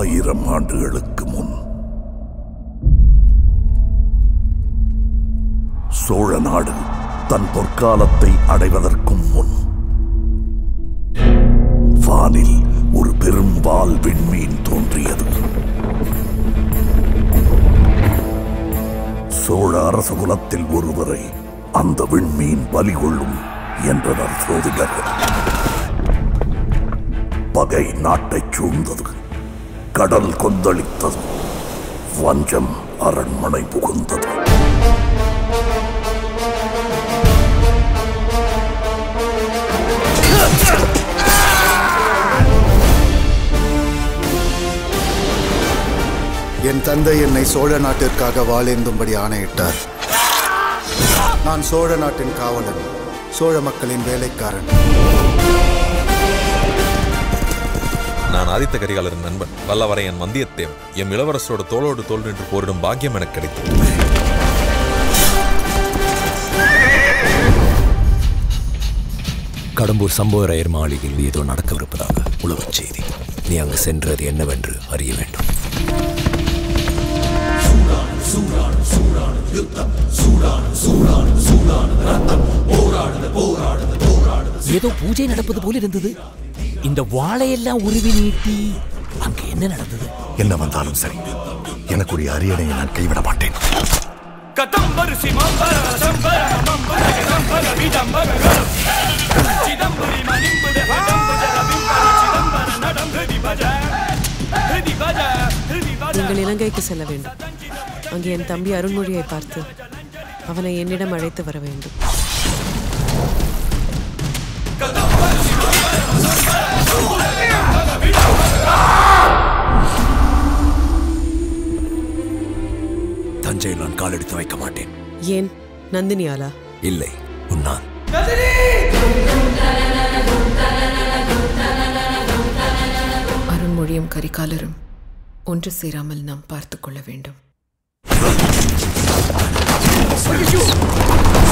ஆயிரம் ஆண்டுகளுக்கு முன் சோழ நாடு தன் பொற்காலத்தை அடைவதற்கும் முன் வானில் ஒரு பெரும் வால் விண்மீன் தோன்றியது சோழ அரச குலத்தில் ஒருவரை அந்த விண்மீன் பலி கொள்ளும் என்றனர் சோதிடர்கள் பகை நாட்டைச் சூழ்ந்தது கடல் கொந்தளித்தது வஞ்சம் அரண்மனை புகுந்தது என் தந்தை என்னை சோழ நாட்டிற்காக வாழேந்தும்படி ஆணையிட்டார் நான் சோழ நாட்டின் காவலன் சோழ மக்களின் வேலைக்காரன் நான் ஆதித்த கரிகாலரின் நண்பன் வல்லவரையன் வந்தியத்தேவன் எம் இளவரசரோட தோளோடு தோல் நின்று போரிடும் பாக்கியம் எனக்கு கிடைத்தது கடம்பூர் சம்புவரையர் மாளிகையில் ஏதோ நடக்கவிருப்பதாக உளவுச் செய்தி நீ அங்கு சென்றது என்னவென்று அறிய வேண்டும் ஏதோ பூஜை நடப்பது போல இருந்தது இந்த வாழையெல்லாம் உருவி நீட்டி அங்க என்ன நடந்தது என்ன வந்தாலும் சரி எனக்குரிய அரியணையை நான் கைவிட மாட்டேன் நீங்கள் இலங்கைக்கு செல்ல வேண்டும் அங்கே என் தம்பி அருண்மொழியை பார்த்து அவனை என்னிடம் அழைத்து வர வேண்டும் தஞ்சையில் நான் காலெடுத்து வைக்க மாட்டேன் ஏன் நந்தினியாலா இல்லை உன்னால் அருண்மொழியும் கரிகாலரும் ஒன்று சேராமல் நாம் பார்த்துக் கொள்ள வேண்டும்